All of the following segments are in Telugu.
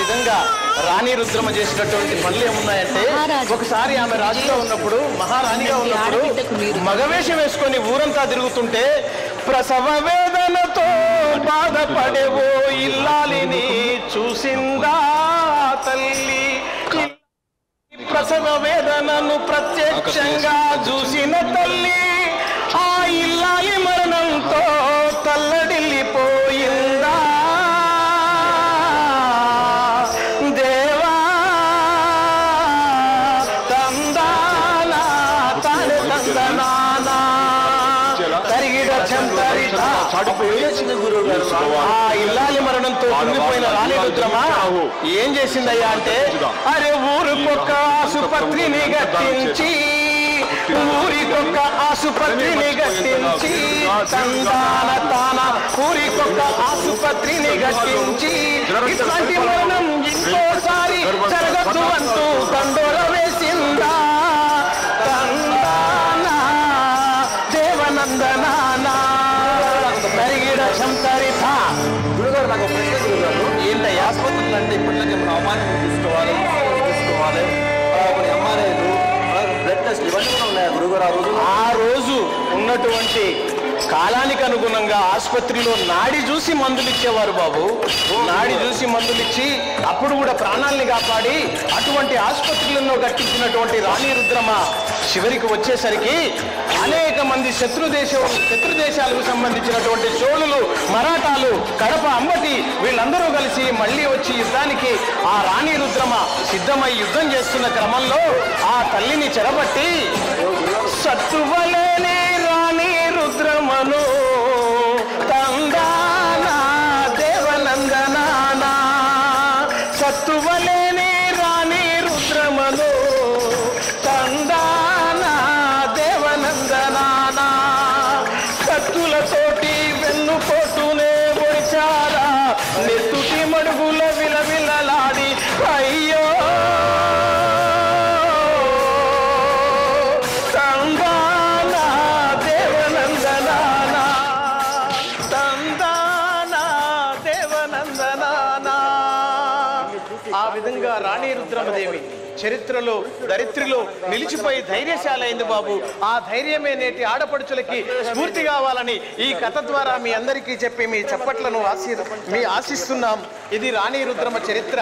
విధంగా రాణి రుద్రమ చేసినటువంటి పనులు ఏమున్నాయంటే మహారాజు. ఒకసారి ఆమె రాజుగా ఉన్నప్పుడు మహారాణిగా ఉన్నప్పుడు ఆడబిడ్డకు మీరు మగవేషం వేసుకొని ఊరంతా తిరుగుతుంటే ప్రసవ వేదనతో బాధపడేవో ఇల్లాలిని చూసిందా తల్లి ప్రసవ వేదనను ప్రత్యక్షంగా చూసిన తల్లి ఆ ఇల్లాలి మరణంతో తల్లడిల్లిపోయిందా దేవా తందానా తానే తందనానా తరిగిడ చెంతరిత ఆ ఇల్లాలి మరణంతో కుంగిపోయిన రాణి రుద్రమా ఏం చేసిందయ్యా అంటే అరే ఊరికొక్క ఆసుపత్రిని గట్టించి ఊరికొక్క ఆసుపత్రిని గట్టించి తందాన తాన ఊరికొక్క ఆసుపత్రిని గట్టించి ఇట్లాంటి మరణం ఇంకోసారి జరగచ్చు అంటూ దండోర వేసిందా తందానా దేవనందనానా తరిగిడ శంకరిత గురుగారు నాకు ఒక ప్రశ్న గురుగారు ఏంటయ్యా ఆసుపత్రులు అంటే ఇప్పటిలాగే మనం అవమానం తీసుకోవాలి ఇన్సూరెన్స్ తీసుకోవాలి ఆ, కొన్ని ఎంఆర్ఐలు బ్లడ్ టెస్ట్ ఇవన్నీ కూడా ఉన్నాయా గురుగారు ఆ రోజు ఆ రోజు ఉన్నటువంటి కాలానికి అనుగుణంగా ఆసుపత్రిలో నాడి చూసి మందులు ఇచ్చేవారు బాబు నాడి చూసి మందులు ఇచ్చి అప్పుడు కూడా ప్రాణాల్ని కాపాడి అటువంటి ఆసుపత్రులలో కట్టించినటువంటి రాణి రుద్రమ చివరికి వచ్చేసరికి అనేక మంది శత్రు దేశం శత్రు దేశాలకు సంబంధించినటువంటి చోళులు మరాఠాలు కడప అంబటి వీళ్ళందరూ కలిసి మళ్ళీ వచ్చి యుద్ధానికి ఆ రాణి రుద్రమ సిద్ధమై యుద్ధం చేస్తున్న క్రమంలో ఆ తల్లిని చెరబట్టి సత్తువలేని రాణి రుద్రమను తందానా దేవనందనానా సత్తువలేని రాణి రుద్రమను తందానా దేవనందనానా కత్తులతోటి వెన్నుపోటునే పొడిచారా నెత్తుటి మడుగుల విలవిలలాడి అయ్యో తందానా దేవనందనానా తందానా దేవనందనానా ఆ విధంగా రాణి రుద్రమదేవి చరిత్రలో దరిత్రిలో నిలిచిపోయి ధైర్యశాలైంది బాబు ఆ ధైర్యమే నేటి ఆడపడుచులకి స్ఫూర్తి కావాలని ఈ కథ ద్వారా మీ అందరికీ చెప్పి మీ చప్పట్లను ఆశీ మీ ఆశిస్తున్నాం ఇది రాణి రుద్రమ చరిత్ర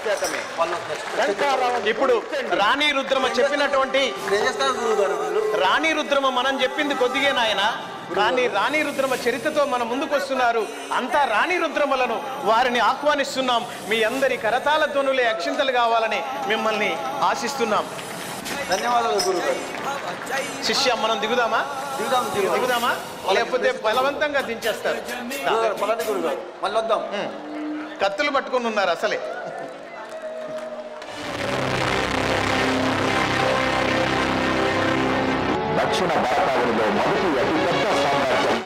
ఇప్పుడు రాణి రుద్రమ చెప్పినటువంటి ఏం చేస్తారు గురుగారు వీళ్ళు? రాణి రుద్రమ మనం చెప్పింది కొద్దిగే నాయన కానీ రాణి రుద్రమ చరిత్రతో మన ముందుకు వస్తున్నారు అంతా రాణి రుద్రమలను వారిని ఆహ్వానిస్తున్నాం మీ అందరి కరతాల ధ్వనులే అక్షింతలు కావాలని మిమ్మల్ని ఆశిస్తున్నాం ధన్యవాదాలు గురుగారు శిష్య మనం దిగుదామా దిగుదాం దిగుదాం దిగుదామా లేకపోతే బలవంతంగా దించేస్తారు గురుగారు పలాంటి గురుగారు మళ్ళీ వద్దాం కత్తులు పట్టుకొని ఉన్నారు అసలే దక్షిణ భారతావనిలో మొదటి అతిపెద్ద సామ్రాజ్యం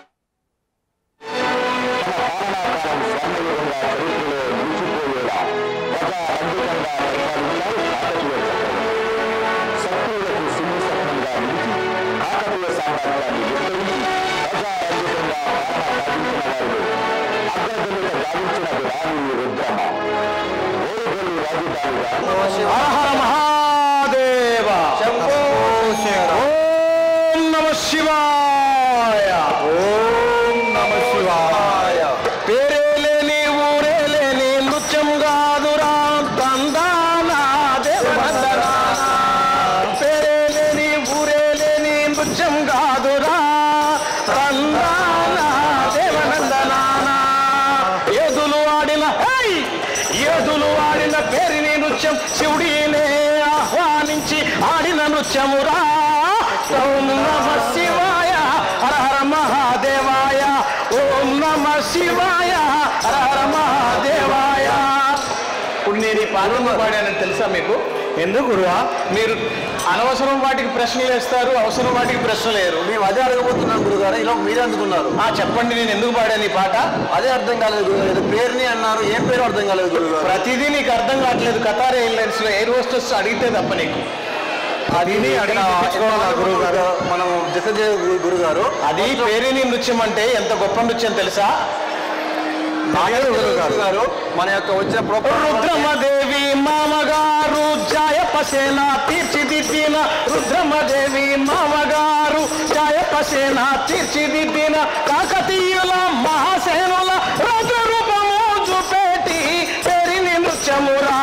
తన పాలనాకాలం స్వర్ణయుగంగా చరిత్రలో నిలిచిపోయేలా ప్రజారంజితంగా పరిపాలించారు కాకతీయ చక్రవర్తి శత్రువులకు సింహస్వప్నంగా నిలిచి కాకతీయ సామ్రాజ్యాన్ని విస్తరించి ప్రజారంజితంగా పాలన సాగించిన వారిలో అగ్రగణ్యత గావించినది రాణి రుద్రమ ఓరుగల్లు రాజధానిగా హర మహాదేవ శంభో శంకర. ఓం నమ శివాయ ఓం నమ శివాయ పేరే లేని ఊరే లేని నృత్యం కాదురా తందానా దేవనందనా పేరే లేని ఊరే లేని నృత్యం కాదురా తందానా దేవనందనానా ఏదులు ఆడిన హై! ఏదులు ఆడిన పేరిని నృత్యం శివుడినే ఆహ్వానించి ఆడిన నృత్యమురా ఓం నమ శివాయ హర హర మహాదేవాయ ఓం నమ శివాయ హర హర మహాదేవాయ ఇప్పుడు నేను ఈ పాటలు పాడానని తెలుసా మీకు ఎందుకు గురువా మీరు అనవసరం వాటికి ప్రశ్నలు వేస్తారు అవసరం వాటికి ప్రశ్నలు వేయరు మేము అదే అడగబోతున్నాం గురుగారు ఇలా మీరే అందుకున్నారు ఆ చెప్పండి నేను ఎందుకు పాడాను ఈ పాట అదే అర్థం కాలేదు గురుగారు ఏదో పేరుని అన్నారు ఏం పేరు అర్థం కాలేదు గురుగారు ప్రతిదీ నీకు అర్థం కావట్లేదు కతార్ ఎయిర్లైన్స్ లో ఎయిర్ హోస్టెస్ అడిగితే తప్ప నీకు అది అడిగి తెచ్చుకోవాలా గురువు గారు మనం దిశ గురుగారు అది పేరిని నృత్యం అంటే ఎంత గొప్ప నృత్యం తెలుసా నాగేశ్వర గురువు గారు మన యొక్క వచ్చిన ప్రోగ్రామ్ రుద్రమదేవి మామగారు జాయపసేన తీర్చిదిద్దిన రుద్రమదేవి మామగారు జాయపసేన తీర్చిదిద్దిన కాకతీయుల మహాసేనుల రుద్ర రూపము చూపేటి పెరిని నృత్యమురా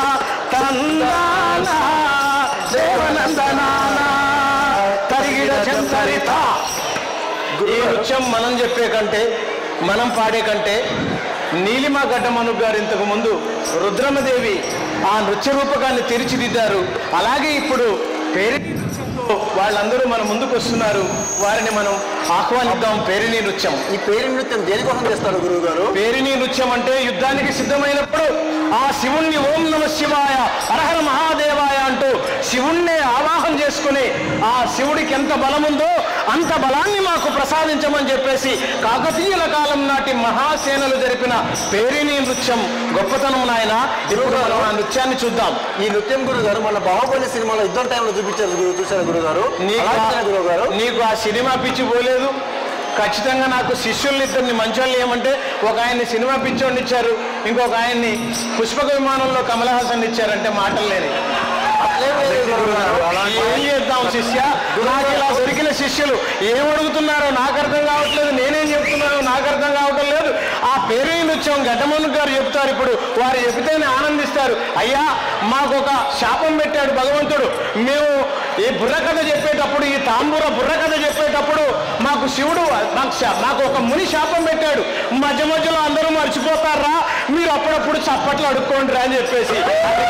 తందాన దేవనందనాన తరిగిడ చంతరిత ఈ నృత్యం మనం చెప్పే కంటే మనం పాడే కంటే నీలిమా గడ్డమను గారు ఇంతకు ముందు రుద్రమదేవి ఆ నృత్య రూపకాన్ని తీర్చిదిద్దారు అలాగే ఇప్పుడు పేరిణి నృత్యంతో వాళ్ళందరూ మన ముందుకు వస్తున్నారు వారిని మనం ఆహ్వానిద్దాం పేరిణి నృత్యం ఈ పేరు నృత్యం దేనికోసం చేస్తారు గురువు గారు పేరిణి నృత్యం అంటే యుద్ధానికి సిద్ధమైనప్పుడు ఆ శివుణ్ణి ఓం నమ శివాయ హరహర మహాదేవాయ అంటూ శివుణ్ణే ఆవాహం చేసుకుని ఆ శివుడికి ఎంత బలముందో అంత బలాన్ని మాకు ప్రసాదించమని చెప్పేసి కాకతీయుల కాలం నాటి మహాసేనలు జరిపిన పేరిణి నృత్యం గొప్పతనం నాయన ఇప్పుడు మనం ఆ నృత్యాన్ని చూద్దాం ఈ నృత్యం గురువు గారు మన బాహుబలి సినిమాలో యుద్ధం టైంలో చూపించారు గురువు చూసారు గురువు గారు నీకు అలాగే గురువు గారు ఆ- నీకు ఆ సినిమా పిచ్చి పోలేదు ఖచ్చితంగా నాకు శిష్యుల్ని ఇద్దరిని మంచోళ్ళు ఏమంటే ఒక ఆయన్ని సినిమా పిచ్చోడిని ఇచ్చారు ఇంకొక ఆయన్ని పుష్పక విమానంలో కమల్ హాసన్ ఇచ్చారంటే మాటలు లేని అట్లేం లేదు గురువు గారు. ఏం చేద్దాం శిష్య నాకు ఇలా దొరికిన శిష్యులు ఏం అడుగుతున్నారో నాకు అర్థం కావట్లేదు నేనేం చెప్తున్నానో నాకు అర్థం కావటం లేదు ఆ పేరు నృత్యం గడ్డమను గారు చెప్తారు ఇప్పుడు వారు చెబితేనే ఆనందిస్తారు అయ్యా మాకు ఒక శాపం పెట్టాడు భగవంతుడు మేము ఈ బుర్రకథ చెప్పేటప్పుడు ఈ తాంబూర బుర్రకథ చెప్పేటప్పుడు మాకు శివుడు మాకు శా- మాకు ఒక ముని శాపం పెట్టాడు మధ్య మధ్యలో అందరూ మర్చిపోతారా మీరు అప్పుడప్పుడు చప్పట్లు అడుక్కోండి రా అని చెప్పేసి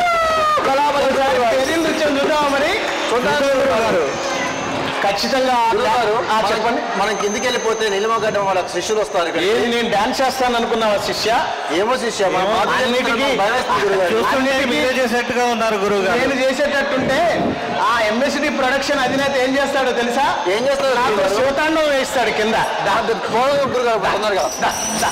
పేరు నృత్యం చూద్దామా మరి చూద్దాం గురువు గారు. ఖచ్చితంగా గురువు గారు ఆ, మనం- చెప్పండి మనం కిందికి వెళ్ళిపోతే నిలమగడ్డ వాళ్ళ శిష్యులు వస్తారు ఇక్కడ ఏది నేను డాన్స్ చేస్తాను అనుకున్నావా శిష్య ఏమో శిష్య మన ఏమో, మాట అన్నిటికీ- చేస్తున్నారు, భయం వేస్తుంది గురువు గారు. చూస్తుంటే మీరే చేసేట్టుగా ఉన్నారు గురువు గారు నేను చేసేటట్టుంటే ఆ ఎంఎస్డి ప్రొడక్షన్ అధినేత ఏం చేస్తాడో తెలుసా ఏం చేస్తారు నాకు గురువు గారు? శివతాండవం వేస్తాడు కింద దా, అది పోదాం గురువు గారు తొందరగా దా, దా.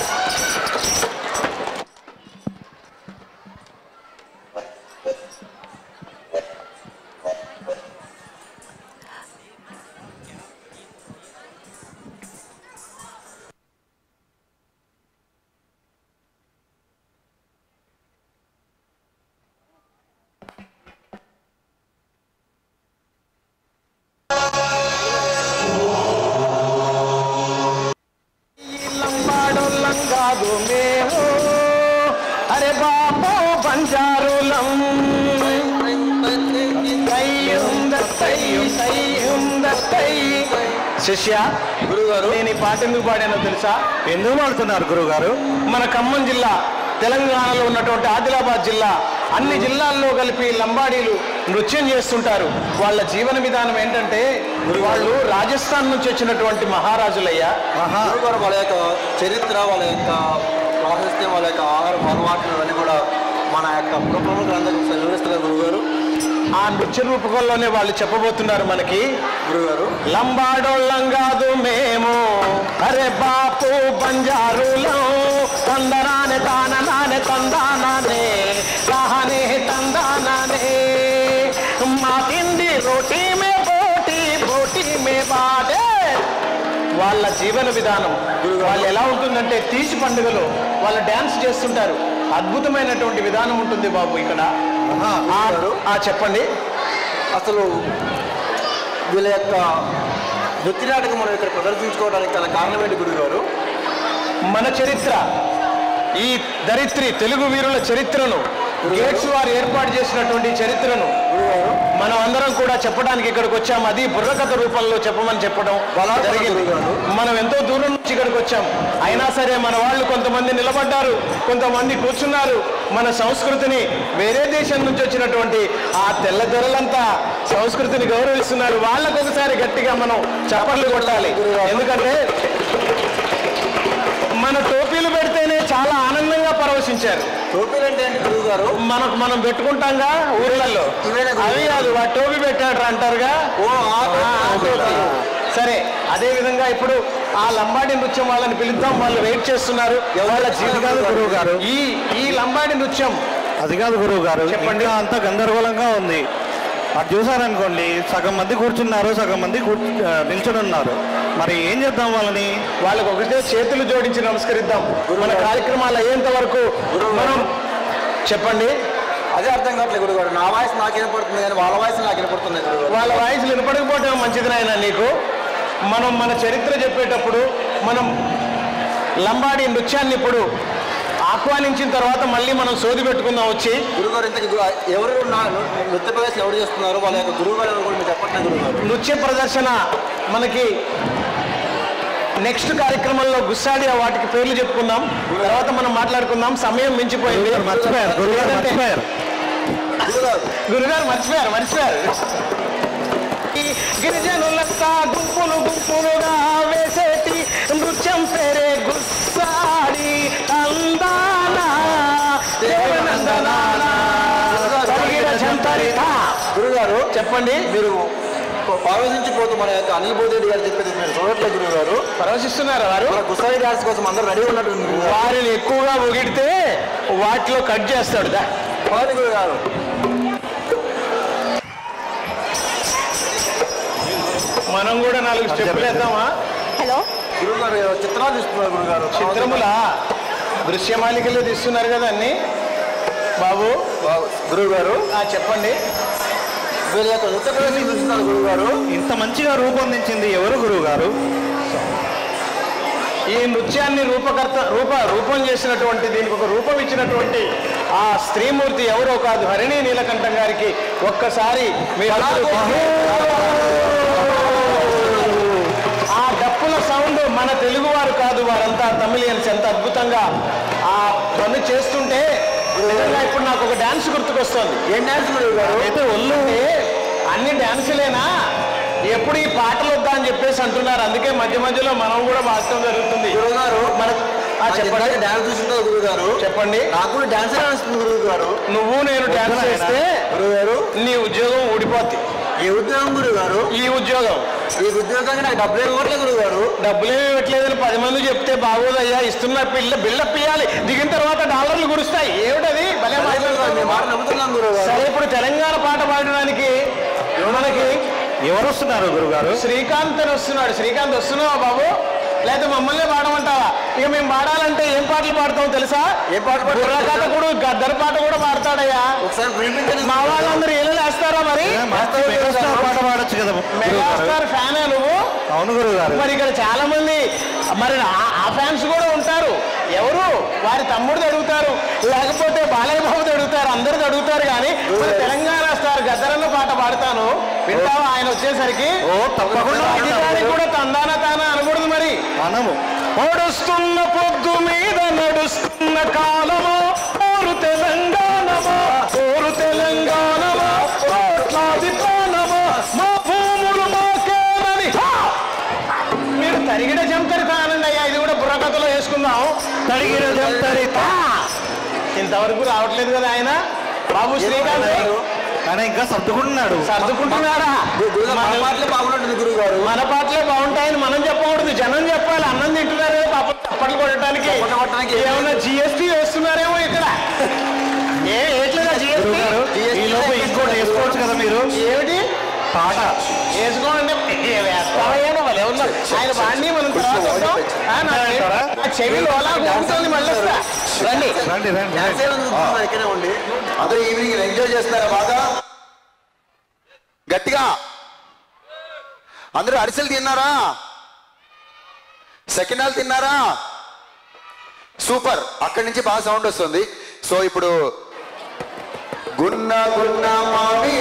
లంబాడోళ్ళం కాదు మేము అరే బాబు బంజారులం శిష్య గురువు గారు నేను ఈ పాట ఎందుకు పాడానో తెలుసా ఎందుకు మాడుతున్నారు గురువు గారు మన ఖమ్మం జిల్లా తెలంగాణలో ఉన్నటువంటి ఆదిలాబాద్ జిల్లా అన్ని జిల్లాల్లో కలిపి లంబాడీలు నృత్యం చేస్తుంటారు వాళ్ళ జీవన విధానం ఏంటంటే వాళ్ళు రాజస్థాన్ నుంచి వచ్చినటువంటి మహారాజులయ్యా గురువు గారు వాళ్ళ యొక్క చరిత్ర వాళ్ళ యొక్క ప్రాశస్త్యం వాళ్ళ యొక్క ఆహారం అలవాట్లు ఇవన్నీ కూడా మన యొక్క పురప్రముఖ గ్రంథం వివరిస్తున్నారు గురువు గారు ఆ నృత్య రూపకంలోనే వాళ్ళు చెప్పబోతున్నారు మనకి గురువు గారు లంబాడోళ్ళం కాదు మేము అరే బాపు బంజారులం తందరానే తాననానే తందానానే కహానే తందానానే మా తిండి రోటీ మే బోటి బోటి మే బాడే వాళ్ళ జీవన విధానం వాళ్ళు ఎలా ఉంటుందంటే తీసి పండుగలో వాళ్ళు డ్యాన్స్ చేస్తుంటారు అద్భుతమైనటువంటి విధానం ఉంటుంది బాబు ఇక్కడ ఆ- ఆ చెప్పండి అసలు వీళ్ళ యొక్క నృత్య నాటకం మనం ఇక్కడ ప్రదర్శించుకోవడానికి గల కారణం ఏంటి గురువు గారు మన చరిత్ర ఈ దరిత్రి తెలుగు వీరుల చరిత్రను గేట్స్ వారు ఏర్పాటు చేసినటువంటి చరిత్రను గురువు గారు మనం అందరం కూడా చెప్పడానికి ఇక్కడికి వచ్చాం అది బుర్రకథ రూపంలో చెప్పమని చెప్పడం బలాత్కారం జరిగింది గురుగారు. మనం ఎంతో దూరం నుంచి ఇక్కడికి వచ్చాం అయినా సరే మన వాళ్ళు కొంతమంది నిలబడ్డారు కొంతమంది కూర్చున్నారు మన సంస్కృతిని వేరే దేశం నుంచి వచ్చినటువంటి ఆ తెల్ల దొరలంతా సంస్కృతిని గౌరవిస్తున్నారు వాళ్ళకు ఒకసారి గట్టిగా మనం చప్పట్లు కొట్టాలి ఎందుకంటే మన టోపీలు పెడితేనే చాలా ఆనందంగా పరవశించారు టోపీలు అంటే ఏంటి గురువు గారు మనకు మనం పెట్టుకుంటాంగా ఊర్లలో ఇవేనా గురువు అవి కాదు వాడు టోపీ పెట్టాడు అంటారుగా ఓ ఆ ఆ, ఆ టోపీ. సరే అదే విధంగా ఇప్పుడు ఆ లంబాడి నృత్యం వాళ్ళని పిలుద్దాం వాళ్ళు వెయిట్ చేస్తున్నారు వాళ్ళ జీవితాలు గురువు గారు. ఈ ఈ లంబాడి నృత్యం అది కాదు గురువు గారు చెప్పండి. ఇంకా అంత గందరగోళంగా ఉంది అటు చూసారనుకోండి సగం మంది కూర్చున్నారు సగం మంది కూర్చు ఆ, నిల్చొని ఉన్నారు మరి ఏం చేద్దాం వాళ్ళని వాళ్ళకు ఒకటే చేతులు జోడించి నమస్కరిద్దాం మన కార్యక్రమాలు అయ్యేంత వరకు మనం చెప్పండి అదే అర్థం కావట్లేదు గురుగారు నా వాయిస్ నాకు వినపడుతుంది కానీ వాళ్ళ వాయిస్ నాకు వినపడుతుంది గురుగారు వాళ్ళ వాయిస్లు వినపడకపోవటం మంచిది నాయన నీకు మనం మన చరిత్ర చెప్పేటప్పుడు మనం లంబాడి నృత్యాన్ని ఇప్పుడు ఆహ్వానించిన తర్వాత మళ్ళీ మనం సోది పెట్టుకుందాం వచ్చి గురుగారు ఇంతకి గు- ఎవరు నా నృత్య ప్రదర్శన ఎవరు చేస్తున్నారు వాళ్ళ యొక్క గురువు గారు ఎవరు కూడా మీరు చెప్పట్లేదు గురుగారు నృత్య ప్రదర్శన మనకి నెక్స్ట్ కార్యక్రమంలో గుస్సాడి ఆ వాటికి పేర్లు చెప్పుకుందాం తర్వాత మనం మాట్లాడుకుందాం సమయం మించిపోయింది మర్చిపోయారు గురుగారు మర్చిపోయారు గురుగారు గురుగారు మర్చిపోయారు మర్చిపోయారు ఈ గిరిజనులంతా గుంపులు గుంపులుగా వేసేటి నృత్యం పేరే గుస్సాడి తందానా దేవనందనానా తరిగిన జంతరిత. గురుగారు చెప్పండి మీరు పారవశించిపోతూ మన యొక్క అనిల్ బోధేడి గారు చెప్పేది మీరు చూడట్లేదు గురుగారు పరవశిస్తున్నారా వారు మన గుసాయి డాన్స్ కోసం అందరూ రెడీ ఉన్నట్టు వారిని ఎక్కువగా పొగిడితే వాటిలో కట్ చేస్తాడు దా. గురుగారు మనం కూడా నాలుగు స్టెప్పులు వేద్దామా హలో గురుగారు చిత్రాలు ఇస్తున్నారు గురుగారు చిత్రముల దృశ్యమాలికలు తీస్తున్నారు కదా అన్ని బాబు గురువు గారు ఆ, చెప్పండి వీళ్ళ యొక్క నృత్య ప్రదర్శన చూస్తున్నారు గురువు గారు ఇంత మంచిగా రూపొందించింది ఎవరు గురువు గారు ఈ నృత్యాన్ని రూపకర్త రూప రూపం చేసినటువంటి దీనికి ఒక రూపం ఇచ్చినటువంటి ఆ స్త్రీమూర్తి ఎవరో కాదు హరిణి నీలకంఠం గారికి ఒక్కసారి మీ అందరూ ఆ డప్పుల సౌండ్ మన తెలుగువారు కాదు వారంతా తమిళియన్స్ ఎంత అద్భుతంగా ఆ పని చేస్తుంటే నిజంగా ఇప్పుడు నాకు ఒక డాన్స్ గుర్తుకొస్తుంది ఏం డాన్స్ గురువు గారు అయితే ఒళ్ళు అన్ని డాన్సులేనా ఎప్పుడు ఈ పాటలు వద్దా అని చెప్పేసి అంటున్నారు అందుకే మధ్య మధ్యలో మనం కూడా మార్చడం జరుగుతుంది గురువు గారు మన ఆ, చెప్పండి డాన్స్ చూస్తున్నారు గురువు గారు చెప్పండి నాకు కూడా డాన్స్ అనిపిస్తుంది గురువు గారు నువ్వు నేను డాన్స్ చేస్తే గురువు గారు నీ ఉద్యోగం ఊడిపోద్ది ఈ ఉద్యోగం గురువు గారు ఈ ఉద్యోగం ఈ ఉద్యోగానికి నాకు డబ్బులు ఇవ్వట్లేదు గురువు గారు డబ్బులేమి ఇవ్వట్లేదని పది మంది చెప్తే బాగోదయ్యా ఇస్తున్న పిల్ల బిల్డప్ ఇవ్వాలి దిగిన తర్వాత డాలర్లు గురుస్తాయి ఏమిటది భలే అదే గురువు గారు, మీ మాట మాట్లాడుతున్నావు. నమ్ముతున్నాం గురువు గారు సరే ఇప్పుడు తెలంగాణ పాట పాడడానికి మనకి ఎవరు వస్తున్నారు గురుగారు శ్రీకాంత్ అని వస్తున్నాడు శ్రీకాంత్ వస్తున్నావా బాబు లేకపోతే మమ్మల్ని పాడమంటావా ఇక మేము పాడాలంటే ఏం పాటలు పాడతాం తెలుసా ఏ పాట పాడతారు? బుర్రకథకుడు గద్దర్ పాట కూడా పాడతాడయ్యా ఒకసారి వినిపించండి మా వాళ్ళందరూ ఏళ్ళు వేస్తారా మరి ఏ, మంచి మెగాస్టార్ పాట పాడొచ్చు కదా గురువు గారు మెగాస్టార్ ఫ్యానే నువ్వు అవును గురువు గారు మరి ఇక్కడ చాలా మంది మరి ఆ- ఆ ఫ్యాన్స్ కూడా ఉంటారు ఎవరు వారి తమ్ముడిది అడుగుతారు లేకపోతే బాలయ్య బాబుది అడుగుతారు అందరిది అడుగుతారు కానీ మరి తెలంగాణ స్టార్ గద్దరన్న పాట పాడతాను వింటావా ఆయన వచ్చేసరికి ఓ తప్పకుండా రాజధానికి కూడా తందాన తాన అనకూడదు మరి మనము పొడుస్తున్న పొద్దు మీద నడుస్తున్న కాలము ఓరు తెలంగాణమా ఓరు తెలంగాణమా కోట్లాది ప్రాణమా మా భూములు మాకేనని హా! మీరు తరిగిన జంతరిత అనండి అయ్యా ఇది కూడా బుర్రకథలో వేసుకుందాం తరిగిన జంతరిత ఇంతవరకు రావట్లేదు కదా ఆయన బాబు శ్రీకాంత్ కానీ ఇంకా సర్దుకుంటున్నాడు సర్దుకుంటున్నారా గురువు గారు, మన మన- మాటలే బాగుంటుంది గురువు గారు మన పాటలే బాగుంటాయని మనం చెప్పకూడదు జనం చెప్పాలి అన్నం తింటున్నారు పాప చప్పట్లు కొట్టడానికి చప్పట్లు కొట్టడానికి ఏమైనా జిఎస్టీ వేస్తున్నారేమో ఇక్కడ ఏ ఏట్లేదా గురువు గారు జిఎస్టీ ఈ లోపు ఇంకోటి వేసుకోవచ్చు కదా మీరు ఏమిటి పాట వేసుకోండి వేస్తామయ్యాను వాళ్ళు ఏమన్నారు ఆయన వాడిని మనం తర్వాత వద్దాం. ఆ, నా చెవి- నా చెవిలో అలా ఊగుతుంది మళ్ళీ వస్తా రండి రండి రండి డాన్స్ రండి. ఏమైనా చూస్తున్నారు ఇక్కడే ఉండి అందరూ ఈవినింగ్ ఎంజాయ్ చేస్తున్నారా బాగా గట్టిగా అందరూ అరిసెలు తిన్నారా సెకండ్ హాల్ తిన్నారా సూపర్ అక్కడి నుంచి బాగా సౌండ్ వస్తుంది సో ఇప్పుడు గున్న గున్న మామిడి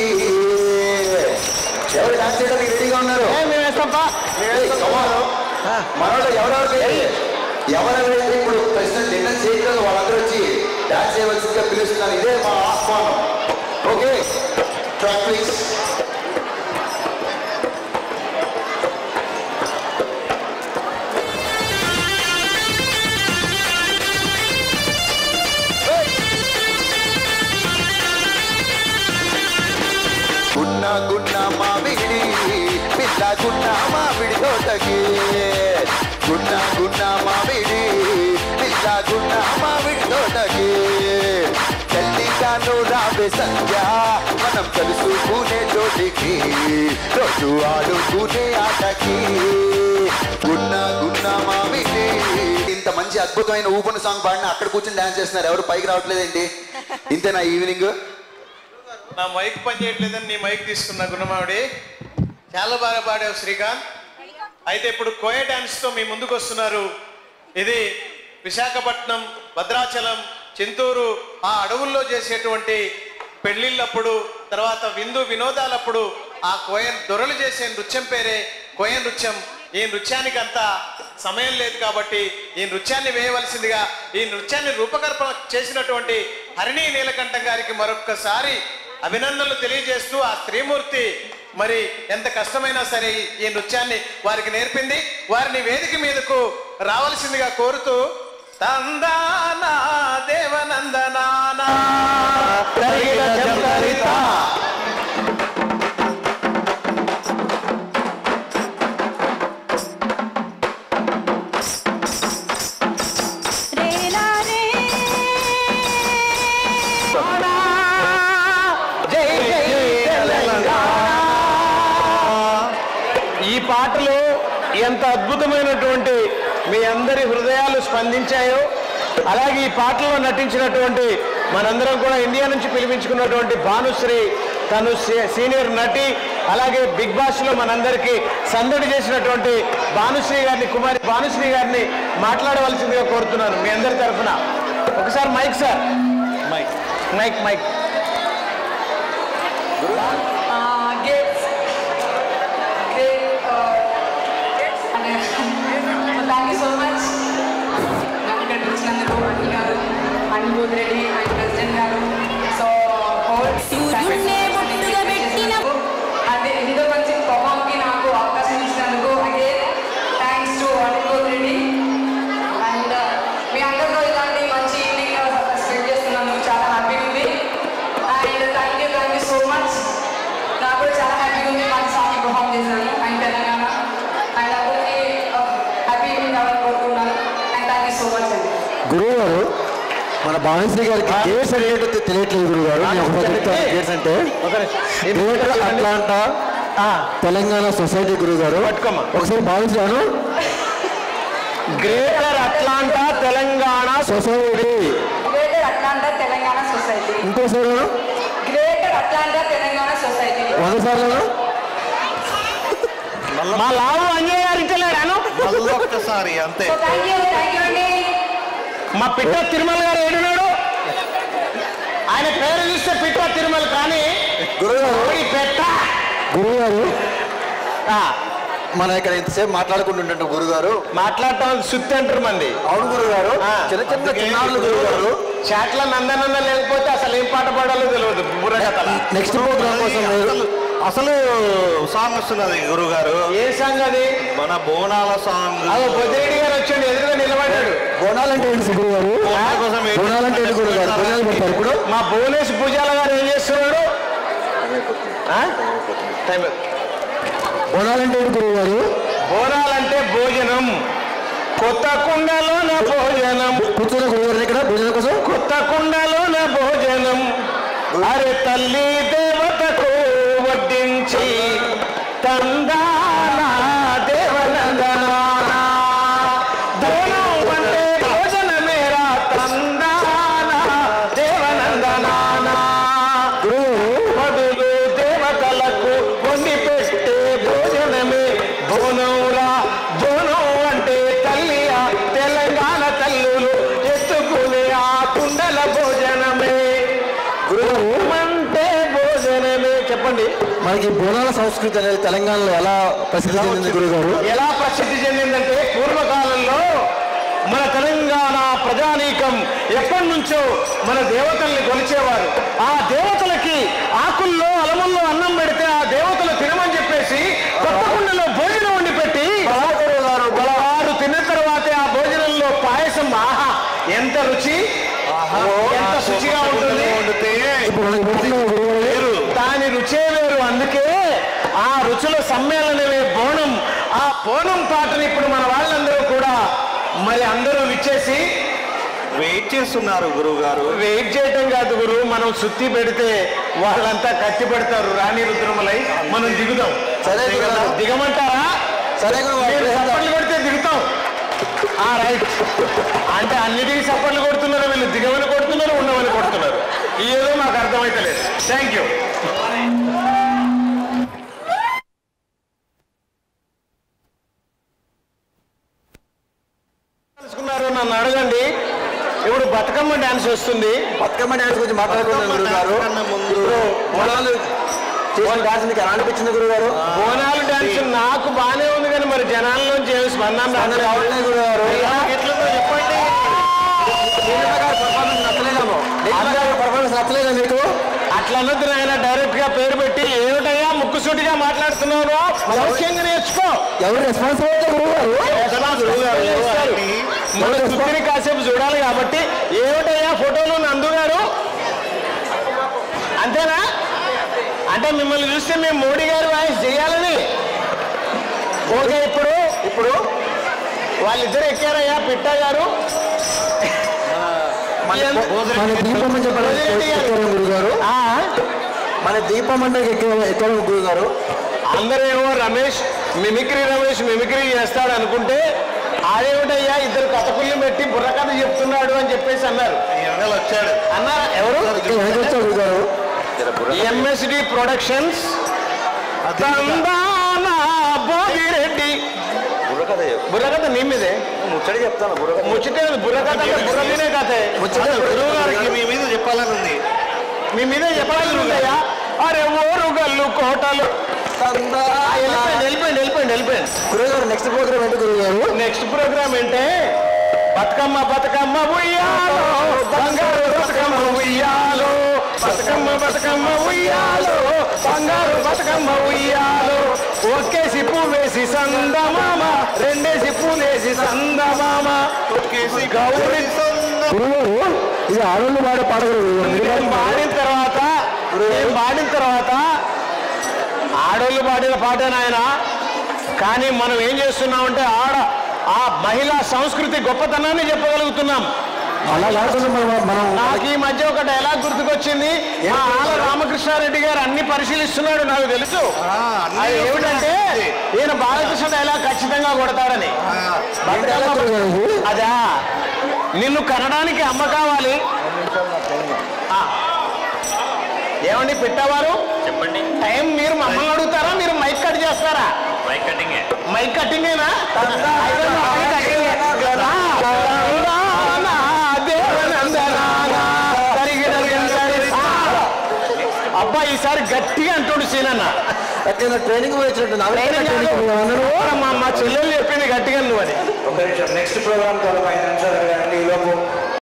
ఎవరు డాన్స్ చేయడానికి రెడీగా ఉన్నారు ఏ, మేము వేస్తాంపా ఏయ్, come on. మనోళ్ళు ఎవరెవరు ఎవరెవరైతే ఇప్పుడు ప్రెసిడెంట్ డిన్నర్ చేయట్లేదు వాళ్ళందరూ వచ్చి డాన్స్ చేయవలసిందిగా పిలుస్తున్నారు ఇదే మా ఆహ్వానం ఓకే ట్రాక్ ప్లీజ్ గున్న గున్న మామిడి పిల్ల గున్న మామిడి తోటకి గున్న గున్న మామిడి పిల్ల గున్న మామిడి తోటకి తల్లిగాను రావే సంధ్య మన మనం కలుసుకునే చోటికి రోజు ఆడుకునే ఆటకి గున్న గున్న మామిడి ఇంత మంచి అద్భుతమైన ఊపన సాంగ్ పాడిన అక్కడ కూర్చొని డాన్స్ చేస్తున్నారు ఎవరు పైకి రావట్లేదేంటి ఇంతేనా ఈవినింగ్ నా మైక్ పని చేయట్లేదని నీ మైక్ తీసుకున్నా గుణమావిడి చాలా బాగా పాడావు శ్రీకాంత్ అయితే ఇప్పుడు కోయ డాన్స్ తో మీ ముందుకు వస్తున్నారు ఇది విశాఖపట్నం భద్రాచలం చింతూరు ఆ అడవుల్లో చేసేటువంటి పెళ్లిళ్ళప్పుడు తర్వాత విందు వినోదాలప్పుడు ఆ కోయ దొరలు చేసే నృత్యం పేరే కోయ నృత్యం ఈ నృత్యానికి అంత సమయం లేదు కాబట్టి ఈ నృత్యాన్ని వేయవలసిందిగా ఈ నృత్యాన్ని రూపకల్పన చేసినటువంటి హరిణి నీలకంఠం గారికి మరొక్కసారి అభినందనలు తెలియజేస్తూ ఆ స్త్రీమూర్తి మరి ఎంత కష్టమైనా సరే ఈ- ఈ నృత్యాన్ని వారికి నేర్పింది వారిని వేదిక మీదకు రావాల్సిందిగా కోరుతూ తందానా దేవనందనానా తరిగిన జంతరిత. రేలా రే జై జై తెలంగాణ. ఈ పాటలు ఎంత అద్భుతమైనటువంటి మీ అందరి హృదయాలు స్పందించాయో అలాగే ఈ పాటలో నటించినటువంటి మనందరం కూడా ఇండియా నుంచి పిలిపించుకున్నటువంటి భానుశ్రీ తను సీ- సీనియర్ నటి అలాగే బిగ్ బాస్ లో మనందరికీ సందడి చేసినటువంటి భానుశ్రీ గారిని కుమారి భానుశ్రీ గారిని మాట్లాడవలసిందిగా కోరుతున్నాను మీ అందరి తరఫున ఒకసారి mic sir mic mic mic gifts. Great. Uh, and, so thank you so much. నాకు ఇక్కడ పిలిచినందుకు అనిల్ గారు అనిల్ రెడ్డి అండ్ ప్రెసిడెంట్ గారు సో హోల్ సూర్యుడినే బొట్టుగా పెట్టిన అదే ఇంత మంచి పర్ఫామ్కి నాకు అవకాశం ఇచ్చినందుకు again thanks to Anil Reddy and మీ అందరితో ఇలాంటి మంచి ఈవినింగ్ స్పెండ్ చేస్తున్నందుకు చాలా హ్యాపీగా ఉంది and thank you thank you so much నాకు కూడా చాలా హ్యాపీగా ఉంది మంచి సాంగ్ పర్ఫామ్ చేశాను అండ్ తెలంగాణ అండ్ అందరికీ హ్యాపీ ఈవినింగ్ కావాలని కోరుకున్నాను and thank you so much అండి గురువు గారు మన భావశ్రీ గారికి గేట్స్ అంటే ఏంటో తెలియట్లేదు గురువు గారు నేను ఒకసారి చెప్తాను గేట్స్ అంటే గ్రేటర్ అట్లాంటా తెలంగాణ సొసైటీ గురువు గారు పట్టుకోమ్మా. ఒకసారి భావించాను Greater Atlanta Telangana Society Greater Atlanta Telangana Society ఇంకోసారి గ్రేటర్ అట్లాంటా తెలంగాణ సొసైటీ వంద సార్లు మా లావు అంజయ్య గారు ఇంటలేడాను మళ్ళీ ఒక్కసారి అంతే so thank you thank you అండి మా పిట్ట తిరుమల గారు ఏడున్నాడు ఆయన పేరు చూస్తే పిట్ట తిరుమల కానీ గురువు గారు ఓడి పెట్ట గురువు గారు ఆ, మనం ఇక్కడ ఇంతసేపు మాట్లాడుకుంటుంటాం గురువు గారు మాట్లాడటం సుత్తి అంటారు మంది అవును గురువు గారు ఆ. చిన్న చిన్న చిన్నారులు గురువు గారు చాట్ల నందనంద లేకపోతే అసలు ఏం పాట పాడాలో తెలియదు బుర్రకథల నెక్స్ట్ ప్రోగ్రామ్ కోసం మీరు అసలు సాంగ్ వస్తున్నది గురువు గారు ఏ సంగతి అది మన బోనాల సాంగ్ అదో బొద్దిరెడ్డి గారు వచ్చాడు ఎదురుగా నిలబడ్డాడు బోనాలంటే ఏంటి గురువు గారు బోనాల కోసం వెయిట్ బోనాలంటే ఏంటి గురువు గారు బోనాలు పెడతారు ఇప్పుడు మా భువనేష్ పూజాల గారు ఏం చేస్తున్నాడు ఆ? టైం బోనాలంటే ఏంటి గురువు గారు బోనాలంటే భోజనం కొత్త కుండలోన భోజనం కూర్చొని గురువు గారు ఇక్కడ భోజనం కోసం కొత్త కుండలోన భోజనం అరే తల్లి దేవతకు వడ్డించి తందాన దేవనందనాన బోనం అంటే భోజనమేరా తందాన దేవనందనాన పదులు దేవతలకు వండి పెట్టే భోజనమే బోనంరా బోనం అంటే తల్లియా తెలంగాణ తల్లులు ఎత్తుకునే ఆ కుండల భోజనమే అంటే భోజనమే చెప్పండి మనకి బోనాల సంస్కృతి అనేది తెలంగాణలో ఎలా ప్రసిద్ధి చెందింది గురువు గారు ఎలా ప్రసిద్ధి చెందిందంటే పూర్వకాలంలో మన తెలంగాణ ప్రజానీకం ఎప్పటి నుంచో మన దేవతల్ని కొలిచేవారు ఆ దేవతలకి ఆకుల్లో అలముల్లో అన్నం పెడితే ఆ దేవతలు తినమని చెప్పేసి కొత్త కుండలో భోజనం వండి పెట్టి గారు బలవారు తిన్న తర్వాతే ఆ భోజనంలో పాయసం ఆహా ఎంత రుచి ఎంత శుచిగా ఉంటుంది ఇప్పుడు మనకి పెడుతున్నారు గురువు గారు దాని రుచే వేరు అందుకే ఆ రుచుల సమ్మేళనమే బోనం ఆ బోనం పాటని ఇప్పుడు మన వాళ్ళందరూ కూడా మరి అందరూ విచ్చేసి వెయిట్ చేస్తున్నారు గురువు గారు వెయిట్ చేయటం కాదు గురు మనం సుత్తి పెడితే వాళ్ళంతా కట్టి పెడతారు రాణి రుద్రమలై మనం దిగుదాం సరే గురుగారు. దిగమంటారా సరే గురుగారు. మీరు చప్పట్లు కొడితే దిగుతాం ఆ రైట్ అంటే అన్నిటికీ చప్పట్లు కొడుతున్నారు వీళ్ళు దిగమని కొడుతున్నారు ఉండమని కొడుతున్నారు ఏదో మాకు అర్థమైతలేదు థ్యాంక్ యూ తెలుసుకున్నారు నన్ను అడగండి ఇప్పుడు బతుకమ్మ డాన్స్ వస్తుంది బతుకమ్మ డ్యాన్స్ గురించి మాట్లాడుకున్నాం గురువు గారు కన్నా ముందు ఇప్పుడు బోనాలు చేసిన డ్యాన్స్ మీకు ఎలా అనిపించింది గురువు గారు బోనాలు డాన్స్ నాకు బానే ఉంది కానీ మరి జనాల్లోంచి ఏమి స్పందన రావట్లేదు. రావట్లేదు గురువు గారు ఎట్లుందో చెప్పండి పర్ఫార్మెన్స్ నచ్చలేదేమో పర్ఫార్మెన్స్ నచ్చలేదా మీకు అట్లా అనొద్దు నాయన డైరెక్ట్ గా పేరు పెట్టి ఏమిటయ్యా ముక్కుసూటిగా మాట్లాడుతున్నావు లౌక్యంగా నేర్చుకో ఎవరు రెస్పాన్స్ అయితే గురువు గారు చేస్తారు. మన సుత్తిని కాసేపు చూడాలి కాబట్టి ఏమిటయ్యా ఫోటోలు నందు గారు అంతేనా అంటే మిమ్మల్ని చూస్తే మేము మోడీ గారి వాయిస్ చేయాలని ఓకే ఇప్పుడు ఇప్పుడు వాళ్ళిద్దరు ఎక్కారయ్యా పిట్ట గారు ఎంత- మన దీపం అని చెప్పాలి ఎక్కారు గురువు గారు ఆ, మన దీపం అంటే ఎక్కారు ఎక్కారు గురువు గారు అందరేమో రమేష్ మిమిక్రీ రమేష్ మిమిక్రీ చేస్తాడు అనుకుంటే అదేమిటయ్యా ఇద్దరు కథకుల్ని పెట్టి బుర్రకథ చెప్తున్నాడు అని చెప్పేసి అన్నారు ఎండలు వచ్చాడు అన్నారా ఎవరు ఇక్కడ వెనక వచ్చారు గురువు గారు ఎంఎస్డి ప్రొడక్షన్స్ తందానా బోగిరెడ్డి బుర్రకథ నీ మీదే ముచ్చడి చెప్తాను గురువు ముచ్చితే బుర్రకథ అంటే బుర్ర మీదే కథే గురువు గారికి మీ మీద చెప్పాలని ఉంది మీ మీదే చెప్పాలని ఉంటాయా అరే ఓరు గల్లు కోటలు ఆ, వెళ్ళిపోయింది వెళ్ళిపోయింది వెళ్ళిపోయింది వెళ్ళిపోయింది గురువు గారు నెక్స్ట్ ప్రోగ్రామ్ ఏంటి గురువు గారు నెక్స్ట్ ప్రోగ్రామ్ ఏంటే బతుకమ్మ బతుకమ్మ ఉయ్యాలో బంగారు బతుకమ్మ ఉయ్యాలో బతుకమ్మ బతుకమ్మ ఉయ్యాలో బంగారు బతుకమ్మ ఉయ్యాలో ఒకేసి పువ్వేసి సందమామ రెండేసి పూలేసి సందమామ ఒకేసి గౌరీ గురువు గారు ఇది ఆడవాళ్ళు పాడే పాట గురువు గారు. మీరు నేను పాడిన తర్వాత నేను పాడిన తర్వాత ఆడోళ్ళు పాడిన పాటే నాయన కానీ మనం ఏం చేస్తున్నామంటే ఆడ ఆ మహిళా సంస్కృతి గొప్పతనాన్ని చెప్పగలుగుతున్నాం అలా కాకుండా మనం మనం నాకు ఈ మధ్య ఒక డైలాగ్ గుర్తుకొచ్చింది మా ఆల రామకృష్ణారెడ్డి గారు అన్ని పరిశీలిస్తున్నాడు నాకు తెలుసు అది ఏమిటంటే ఈయన బాలకృష్ణ డైలాగ్ ఖచ్చితంగా కొడతాడని డైలాగ్ గురువు గారు ఇది? అదా నిన్ను కనడానికి అమ్మ కావాలి ఆ. ఏమండి పెట్టేవారు చెప్పండి టైం మీరు మమ్మల్ని అడుగుతారా మీరు మైక్ కట్ చేస్తారా మైక్ కటింగే మైక్ కట్టింగేనా అయితే మైక్ కట్టింగే. రా, తందానా, దేవనందనానా, తరిగిడగిందరి. ఆ. అబ్బా ఈసారి గట్టిగా అంటుండు సీనన్న ఎట్లయినా ట్రైనింగ్ వచ్చినట్టు అందరూ మా మా చెల్లెలు చెప్పింది గట్టిగా నువ్వు అని నెక్స్ట్ ప్రోగ్రామ్ త్వరగా ఐదు నిమిషాలు ఈ లోపు